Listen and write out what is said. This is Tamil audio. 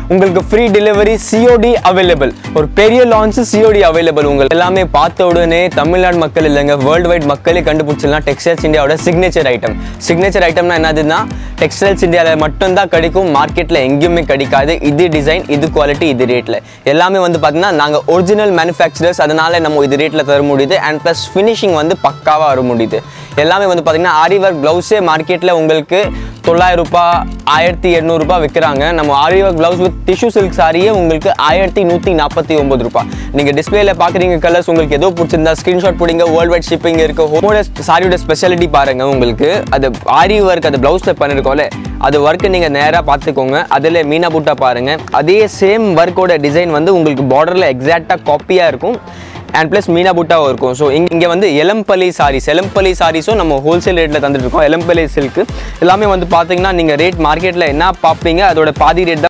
உங்களுக்கு ஃப்ரீ டெலிவரி சிஓடி அவைலபிள் ஒரு பெரிய லான்ச் சிஓடி அவைலபிள் உங்களுக்கு எல்லாமே பார்த்த உடனே தமிழ்நாடு மக்கள் இல்லைங்க வேர்ல்டு வைட் மக்களே கண்டுபிடிச்சிடலாம் டெக்ஸ்டைல்ஸ் இந்தியாவோட சிக்னேச்சர் ஐட்டம் சிக்னேச்சர் ஐட்டம்னா என்னதுன்னா டெக்ஸ்டைல்ஸ் இந்தியாவில் மட்டும்தான் கிடைக்கும் மார்க்கெட்டில் எங்கேயுமே கிடைக்காது இது டிசைன் இது குவாலிட்டி இது ரேட்டில் எல்லாமே வந்து பார்த்தீங்கன்னா நாங்கள் ஒரிஜினல் மேனுஃபேக்சரர்ஸ் அதனால நம்ம இது ரேட்டில் தர முடியுது அண்ட் ப்ளஸ் ஃபினிஷிங் வந்து பக்காவாக வர முடியுது எல்லாமே வந்து பார்த்தீங்கன்னா ஆரி ஒர்க் ப்ளவுஸே மார்க்கெட்டில் உங்களுக்கு தொள்ளாயிரம் ரூபாய் ஆயிரத்தி எண்ணூறுபா விற்கிறாங்க நம்ம aari work blouse with tissue silk சாரியே உங்களுக்கு ஆயிரத்தி நூற்றி நாற்பத்தி ஒம்பது ரூபாய் நீங்கள் டிஸ்பிளேல பார்க்குறீங்க கலர்ஸ் உங்களுக்கு ஏதோ பிடிச்சிருந்தா ஸ்க்ரீன்ஷாட் பிடிங்க வேர்ல்டு வைட் ஷிப்பிங் இருக்கு ஹோமோட சாரியோட ஸ்பெஷாலிட்டி பாருங்க உங்களுக்கு அது ஆரி ஒர்க் அது ப்ளவுஸில் பண்ணிருக்கோம்ல அது ஒர்க்கு நீங்கள் நேராக பார்த்துக்கோங்க அதில் மீனா பூட்டா பாருங்க அதே சேம் ஒர்க்கோட டிசைன் வந்து உங்களுக்கு பார்டரில் எக்ஸாக்டாக காப்பியாக இருக்கும் அண்ட் ப்ளஸ் மீனா பூட்டாவும் இருக்கும் ஸோ இங்கே இங்கே வந்து எலம்பலி சாரீஸ் எலம்பலி சாரீஸும் நம்ம ஹோல்சேல் ரேட்டில் தந்துட்டு இருக்கோம் எலம்பலி சில்க்கு எல்லாமே வந்து பார்த்தீங்கன்னா நீங்கள் ரேட் மார்க்கெட்டில் என்ன பார்ப்பீங்க அதோட பாதி ரேட் தான்